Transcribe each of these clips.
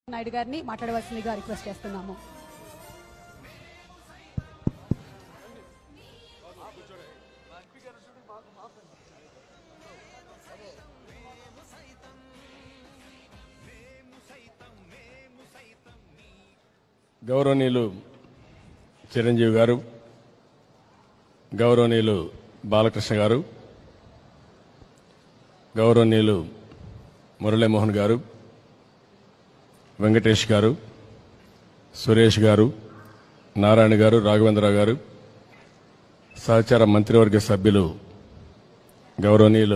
నాయుడు గారిని మాట్లాడవలసిందిగా రిక్వెస్ట్ చేస్తున్నాము గౌరవనీయులు చిరంజీవి గారు గౌరవనీయులు బాలకృష్ణ గారు గౌరవనీయులు మురళీమోహన్ గారు వెంకటేష్ గారు సురేష్ గారు నారాయణ గారు రాఘవేంద్రరావు గారు సహచార మంత్రివర్గ సభ్యులు గౌరవనీయులు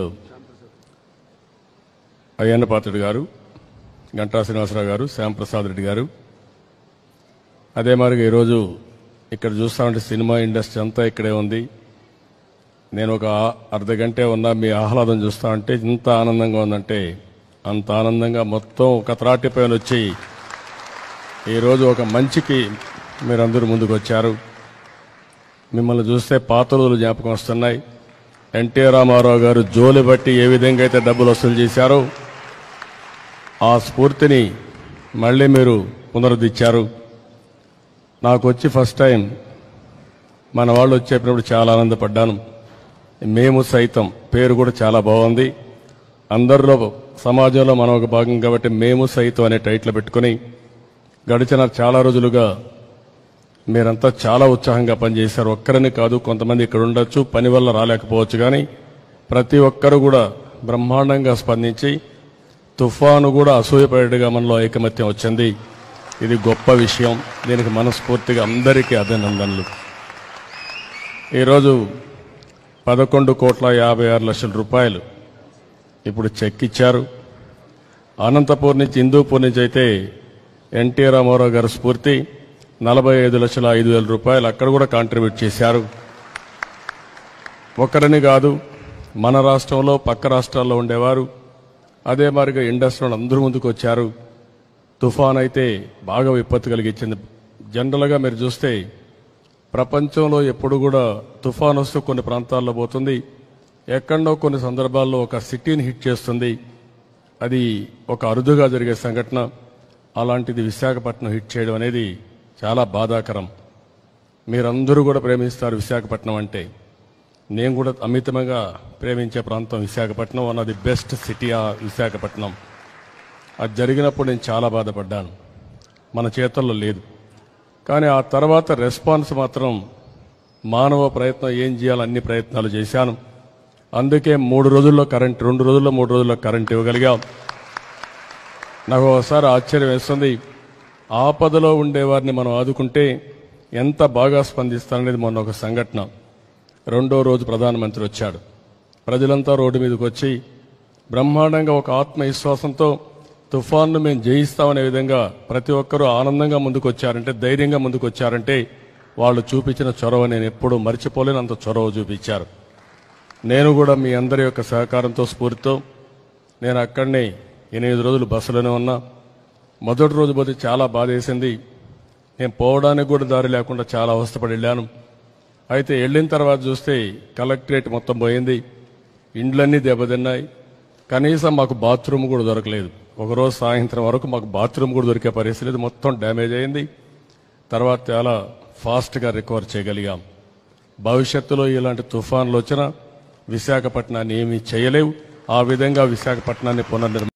అయ్యన్న పాత్రుడు గారు గంటా శ్రీనివాసరావు గారు శ్యాంప్రసాద్ రెడ్డి గారు అదే మరి ఈరోజు ఇక్కడ చూస్తామంటే సినిమా ఇండస్ట్రీ అంతా ఇక్కడే ఉంది నేను ఒక అర్ధ గంటే ఉన్నా మీ ఆహ్లాదం చూస్తా ఉంటే ఇంత ఆనందంగా ఉందంటే అంత ఆనందంగా మొత్తం ఒక త్రాటి పైన వచ్చి ఈరోజు ఒక మంచికి మీరందరూ ముందుకు వచ్చారు మిమ్మల్ని చూస్తే పాత రోజులు జ్ఞాపకం వస్తున్నాయి ఎన్టీ రామారావు గారు జోలి బట్టి ఏ విధంగా అయితే డబ్బులు వసూలు చేశారో ఆ స్ఫూర్తిని మళ్ళీ మీరు పునరుద్ధరించారు నాకు వచ్చి ఫస్ట్ టైం మన వాళ్ళు వచ్చేటప్పుడు చాలా ఆనందపడ్డాను మేము సైతం పేరు కూడా చాలా బాగుంది అందరిలో సమాజంలో మనం ఒక భాగం కాబట్టి మేము సైతం అనే టైటిల్ పెట్టుకుని గడిచిన చాలా రోజులుగా మీరంతా చాలా ఉత్సాహంగా పనిచేశారు ఒక్కరిని కాదు కొంతమంది ఇక్కడ ఉండొచ్చు పని వల్ల రాలేకపోవచ్చు కానీ ప్రతి ఒక్కరు కూడా బ్రహ్మాండంగా స్పందించి తుఫాను కూడా అసూయపడేట్టుగా మనలో ఐకమత్యం వచ్చింది ఇది గొప్ప విషయం దీనికి మనస్ఫూర్తిగా అందరికీ అభినందనలు ఈరోజు పదకొండు కోట్ల యాభై ఆరు లక్షల రూపాయలు ఇప్పుడు చెక్ ఇచ్చారు అనంతపూర్ నుంచి హిందూపూర్ నుంచి అయితే ఎన్టీ రామారావు గారి స్ఫూర్తి నలభై ఐదు లక్షల ఐదు వేల రూపాయలు అక్కడ కూడా కాంట్రిబ్యూట్ చేశారు ఒకరిని కాదు మన రాష్ట్రంలో పక్క రాష్ట్రాల్లో ఉండేవారు అదే మాదిరిగా ఇండస్ట్రీలో అందరూ ముందుకు వచ్చారు తుఫాన్ అయితే బాగా విపత్తు కలిగించింది జనరల్గా మీరు చూస్తే ప్రపంచంలో ఎప్పుడు కూడా తుఫాన్ వస్తూ కొన్ని ప్రాంతాల్లో పోతుంది ఎక్కడో కొన్ని సందర్భాల్లో ఒక సిటీని హిట్ చేస్తుంది అది ఒక అరుదుగా జరిగే సంఘటన అలాంటిది విశాఖపట్నం హిట్ చేయడం అనేది చాలా బాధాకరం మీరందరూ కూడా ప్రేమిస్తారు విశాఖపట్నం అంటే నేను కూడా అమితముగా ప్రేమించే ప్రాంతం Visakhapatnam one of the best city ఆ విశాఖపట్నం అది జరిగినప్పుడు నేను చాలా బాధపడ్డాను మన చేతుల్లో లేదు కానీ ఆ తర్వాత రెస్పాన్స్ మాత్రం మానవ ప్రయత్నం ఏం చేయాలో అన్ని ప్రయత్నాలు చేశాను అందుకే మూడు రోజుల్లో కరెంట్ రెండు రోజుల్లో మూడు రోజుల్లో కరెంట్ ఇవ్వగలిగాం నాకు ఒకసారి ఆశ్చర్యం వేస్తుంది ఆపదలో ఉండేవారిని మనం ఆదుకుంటే ఎంత బాగా స్పందిస్తారనేది మొన్న ఒక సంఘటన రెండో రోజు ప్రధానమంత్రి వచ్చాడు ప్రజలంతా రోడ్డు మీదకి వచ్చి బ్రహ్మాండంగా ఒక ఆత్మవిశ్వాసంతో తుఫాన్ను మేము జయిస్తామనే విధంగా ప్రతి ఒక్కరూ ఆనందంగా ముందుకు వచ్చారంటే ధైర్యంగా ముందుకు వచ్చారంటే వాళ్ళు చూపించిన చొరవ నేను ఎప్పుడూ మర్చిపోలేనంత చొరవ చూపించారు నేను కూడా మీ అందరి యొక్క సహకారంతో స్ఫూర్తితో నేను అక్కడనే ఎనిమిది రోజులు బస్సులోనే ఉన్నా మొదటి రోజు పోతే చాలా బాధ వేసింది నేను పోవడానికి కూడా దారి లేకుండా చాలా అవస్థపడి వెళ్ళాను అయితే వెళ్ళిన తర్వాత చూస్తే కలెక్టరేట్ మొత్తం పోయింది ఇండ్లన్నీ దెబ్బతిన్నాయి కనీసం మాకు బాత్రూమ్ కూడా దొరకలేదు ఒకరోజు సాయంత్రం వరకు మాకు బాత్రూమ్ కూడా దొరికే పరిస్థితి లేదు మొత్తం డ్యామేజ్ అయింది తర్వాత చాలా ఫాస్ట్గా రికవర్ చేయగలిగాం భవిష్యత్తులో ఇలాంటి తుఫాన్లు వచ్చినా విశాఖపట్నాన్ని ఏమీ చేయలేవు ఆ విధంగా విశాఖపట్నాన్ని పునర్నిర్మాణం